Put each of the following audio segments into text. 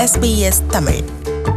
SBS Tamil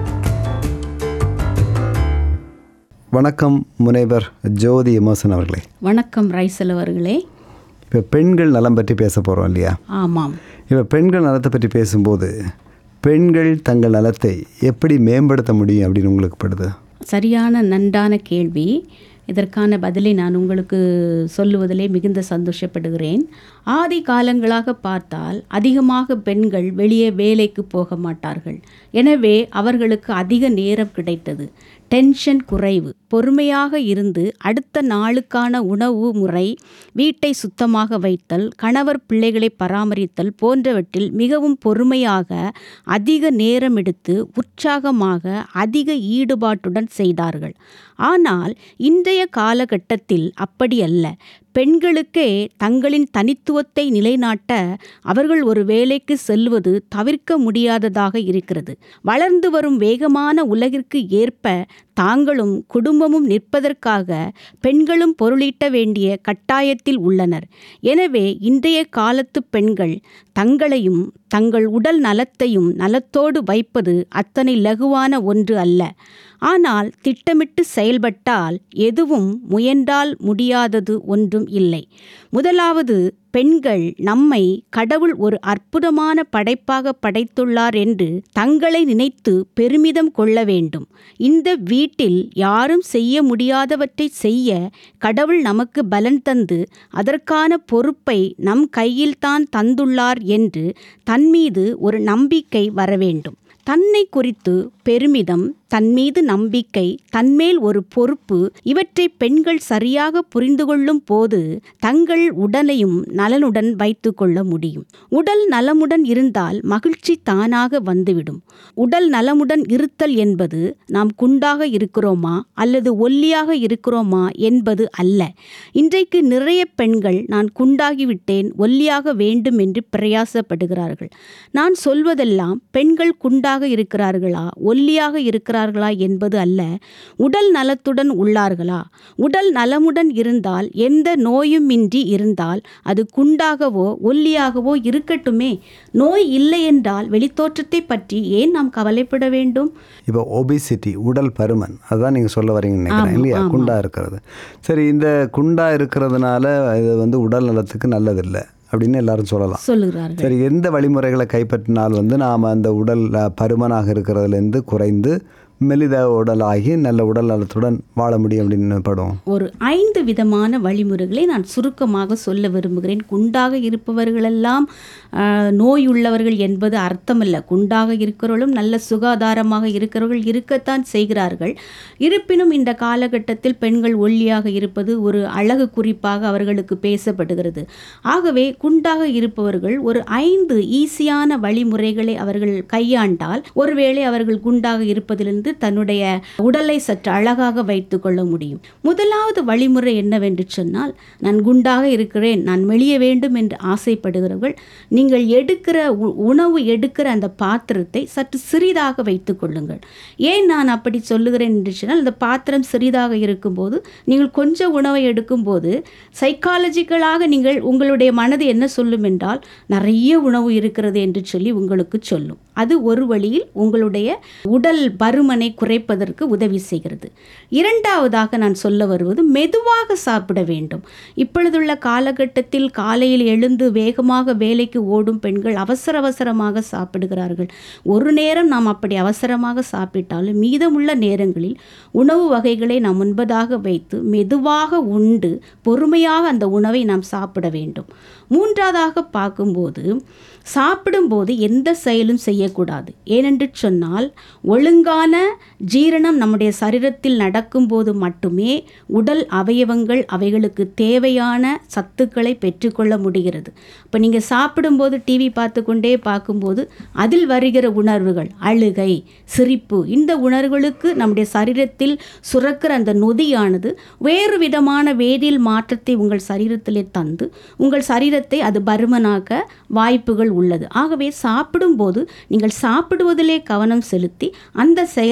வணக்கம் முனைவர் ஜோதி emotion அவர்களே வணக்கம் ரைசல் அவர்களே இப்போ பெண்கள் நலம் பற்றி பேச போகிறோம் இல்லையா ஆமாம் இப்போ பெண்கள் நலத்தை பற்றி பேசும்போது பெண்கள் தங்கள் நலத்தை எப்படி மேம்படுத்த முடியும் அப்படின்னு உங்களுக்கு படுது சரியான நன்றான கேள்வி இதற்கான பதிலை நான் உங்களுக்கு சொல்லுவதிலே மிகுந்த சந்தோஷப்படுகிறேன் ஆதி காலங்களாக பார்த்தால் அதிகமாக பெண்கள் வெளியே வேலைக்கு போக மாட்டார்கள் எனவே அவர்களுக்கு அதிக நேரம் கிடைத்தது டென்ஷன் குறைவு பொறுமையாக இருந்து அடுத்த நாளுக்கான உணவு முறை வீட்டை சுத்தமாக வைத்தல் கணவர் பிள்ளைகளை பராமரித்தல் போன்றவற்றில் மிகவும் பொறுமையாக அதிக நேரம் எடுத்து உற்சாகமாக அதிக ஈடுபாட்டுடன் செய்தார்கள் ஆனால் இன்றைய காலகட்டத்தில் அப்படி அல்ல பெண்களுக்கே தங்களின் தனித்துவத்தை நிலைநாட்ட அவர்கள் ஒரு வேலைக்கு செல்வது தவிர்க்க முடியாததாக இருக்கிறது வளர்ந்து வரும் வேகமான உலகிற்கு ஏற்ப தாங்களும் குடும்பமும் நிற்பதற்காக பெண்களும் பொருளீட்ட வேண்டிய கட்டாயத்தில் உள்ளனர் எனவே இன்றைய காலத்து பெண்கள் தங்களையும் தங்கள் உடல் நலத்தையும் நலத்தோடு வைப்பது அத்தனை லகுவான ஒன்று அல்ல ஆனால் திட்டமிட்டு செயல்பட்டால் எதுவும் முயன்றால் முடியாதது ஒன்றும் இல்லை முதலாவது பெண்கள் நம்மை கடவுள் ஒரு அற்புதமான படைப்பாக படைத்துள்ளார் என்று தங்களை நினைத்து பெருமிதம் கொள்ள வேண்டும் இந்த வீட்டில் யாரும் செய்ய முடியாதவற்றை செய்ய கடவுள் நமக்கு பலன் தந்து அதற்கான பொறுப்பை நம் கையில்தான் தந்துள்ளார் என்று தன்மீது ஒரு நம்பிக்கை வர வேண்டும் தன்னை குறித்து பெருமிதம் தன்மீது நம்பிக்கை தன்மேல் ஒரு பொறுப்பு இவற்றை பெண்கள் சரியாக புரிந்து கொள்ளும் போது தங்கள் உடலையும் நலனுடன் வைத்து கொள்ள முடியும் உடல் நலமுடன் இருந்தால் மகிழ்ச்சி தானாக வந்துவிடும் உடல் நலமுடன் இருத்தல் என்பது நாம் குண்டாக இருக்கிறோமா அல்லது ஒல்லியாக இருக்கிறோமா என்பது அல்ல இன்றைக்கு நிறைய பெண்கள் நான் குண்டாகிவிட்டேன் ஒல்லியாக வேண்டும் என்று பிரயாசப்படுகிறார்கள் நான் சொல்வதெல்லாம் பெண்கள் குண்டாக இருக்கிறார்களா ஒல்லியாக இருக்கிறார்களா என்பது அல்ல உடல் நலத்துடன் உள்ளார்களா உடல் நலமுடன் இருந்தால் எந்த நோயும் இன்றி இருந்தால் அது குண்டாகவோ ஒல்லியாகவோ இருக்கட்டுமே நோய் இல்லை என்றால் வெளித்தோற்றத்தை பற்றி ஏன் நாம் கவலைப்பட வேண்டும் இப்போ ஒபிசிட்டி உடல் பருமன் அதுதான் நீங்கள் சொல்ல வரீங்கன்னு நினைக்கிறேன் இல்லையா குண்டா இருக்கிறது சரி இந்த குண்டா இருக்கிறதுனால இது வந்து உடல் நலத்துக்கு நல்லதில்லை அப்படின்னு எல்லாரும் சொல்லலாம் சொல்லுகிறார்கள் சரி எந்த வழிமுறைகளை கைப்பற்றினால் வந்து நாம் அந்த உடல் அஹ், பருமனாக இருக்கிறதுலேருந்து குறைந்து மெலித உடலாகி நல்ல உடல் நலத்துடன் வாழ முடியும் அப்படின்னு படும் ஒரு ஐந்து விதமான வழிமுறைகளை நான் சுருக்கமாக சொல்ல விரும்புகிறேன் குண்டாக இருப்பவர்களெல்லாம் ஆஹ், நோய் உள்ளவர்கள் என்பது அர்த்தமல்ல குண்டாக இருக்கிறவர்களும் நல்ல சுகாதாரமாக இருக்கிறவர்கள் இருக்கத்தான் செய்கிறார்கள் இருப்பினும் இந்த காலகட்டத்தில் பெண்கள் ஒல்லியாக இருப்பது ஒரு அழகு குறிப்பாக அவர்களுக்கு பேசப்படுகிறது ஆகவே குண்டாக இருப்பவர்கள் ஒரு ஐந்து ஈஸியான வழிமுறைகளை அவர்கள் கையாண்டால் ஒருவேளை அவர்கள் குண்டாக இருப்பதிலிருந்து தன்னுடைய உடலை சற்று அழகாக வைத்துக் கொள்ள முடியும் முதலாவது வழிமுறை என்னவென்று சொன்னால் நான் குண்டாக இருக்கிறேன் நான் மெலிய வேண்டும் என்று ஆசைப்படுகிறவர்கள் நீங்கள் எடுக்கிற உ- உணவு எடுக்கிற அந்த பாத்திரத்தை சற்று சிறிதாக வைத்துக் கொள்ளுங்கள் ஏன் நான் அப்படி சொல்லுகிறேன் என்று சொன்னால் அந்த பாத்திரம் சிறிதாக இருக்கும்போது நீங்கள் கொஞ்சம் உணவை எடுக்கும்போது சைக்காலஜிக்கலாக நீங்கள் உங்களுடைய மனது என்ன சொல்லும் என்றால் நிறைய உணவு இருக்கிறது என்று சொல்லி உங்களுக்கு சொல்லும் அது ஒரு வழியில் உங்களுடைய உடல் பருமனை குறைப்பதற்கு உதவி செய்கிறது இரண்டாவதாக நான் சொல்ல வருவது மெதுவாக சாப்பிட வேண்டும் இப்பொழுதுள்ள காலகட்டத்தில் காலையில் எழுந்து வேகமாக வேலைக்கு ஓடும் பெண்கள் அவசர அவசரமாக சாப்பிடுகிறார்கள் ஒரு நேரம் நாம் அப்படி அவசரமாக சாப்பிட்டாலும் மீதமுள்ள நேரங்களில் உணவு வகைகளை நாம் முன்பதாக வைத்து மெதுவாக உண்டு பொறுமையாக அந்த உணவை நாம் சாப்பிட வேண்டும் மூன்றாவதாக பார்க்கும்போது சாப்பிடும்போது எந்த செயலும் செய்யக்கூடாது ஏனென்று சொன்னால் ஒழுங்கான ஜீரணம் நம்முடைய சரீரத்தில் நடக்கும்போது மட்டுமே உடல் அவயவங்கள் அவைகளுக்கு தேவையான சத்துக்களை பெற்றுக்கொள்ள முடிகிறது இப்போ நீங்கள் சாப்பிடும்போது டிவி பார்த்து கொண்டே பார்க்கும்போது அதில் வருகிற உணர்வுகள் அழுகை சிரிப்பு இந்த உணர்வுகளுக்கு நம்முடைய சரீரத்தில் சுரக்கிற அந்த நொதியானது வேறு விதமான வேதியியல் மாற்றத்தை உங்கள் சரீரத்திலே தந்து உங்கள் சரீரத்தை அது பருமனாக்க வாய்ப்புகள் உள்ளது ஆகவே சாப்பிடும்போது நீங்கள் சாப்பிடுவதிலே கவனம் செலுத்தி அந்த செயலை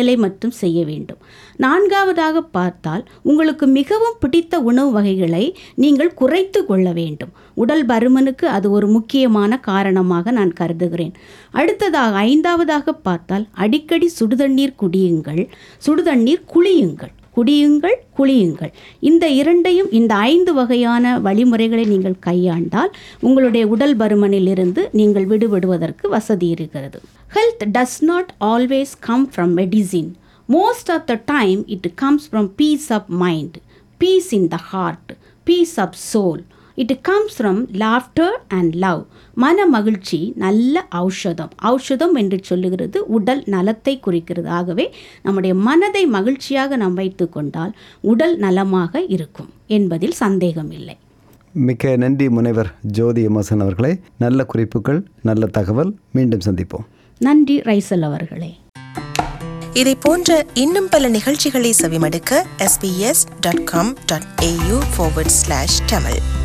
வேலை மட்டும் செய்ய வேண்டும் நான்காவதாக பார்த்தால் உங்களுக்கு மிகவும் பிடித்த உணவு வகைகளை நீங்கள் குறைத்து கொள்ள வேண்டும் உடல் பருமனுக்கு அது ஒரு முக்கியமான காரணமாக நான் கருதுகிறேன் அடுத்ததாக ஐந்தாவதாக பார்த்தால் அடிக்கடி சுடுதண்ணீர் குடியுங்கள் சுடுதண்ணீர் குளியுங்கள் குடியுங்கள் குளியுங்கள் இந்த இரண்டையும் இந்த ஐந்து வகையான வழிமுறைகளை நீங்கள் கையாண்டால் உங்களுடைய உடல் பருமனிலிருந்து நீங்கள் விடுபடுவதற்கு வசதி இருக்கிறது health does not always come from medicine most of the time it comes from peace of mind peace in the heart peace of soul it comes from laughter and love மன மகிழ்ச்சி நல்ல ஔஷதம் ஔஷதம் என்று சொல்லுகிறது உடல் நலத்தை குறிக்கிறது ஆகவே நம்முடைய மனதை மகிழ்ச்சியாக நாம் வைத்து கொண்டால் உடல் நலமாக இருக்கும் என்பதில் சந்தேகமில்லை மிக்க நன்றி முனைவர் ஜோதி எமோசன் அவர்களே நல்ல குறிப்புகள் நல்ல தகவல் மீண்டும் சந்திப்போம் நன்றி ரைசல் அவர்களே இதை போன்ற இன்னும் பல நிகழ்ச்சிகளை செவிமடுக்க sbs.com.au forward slash tamil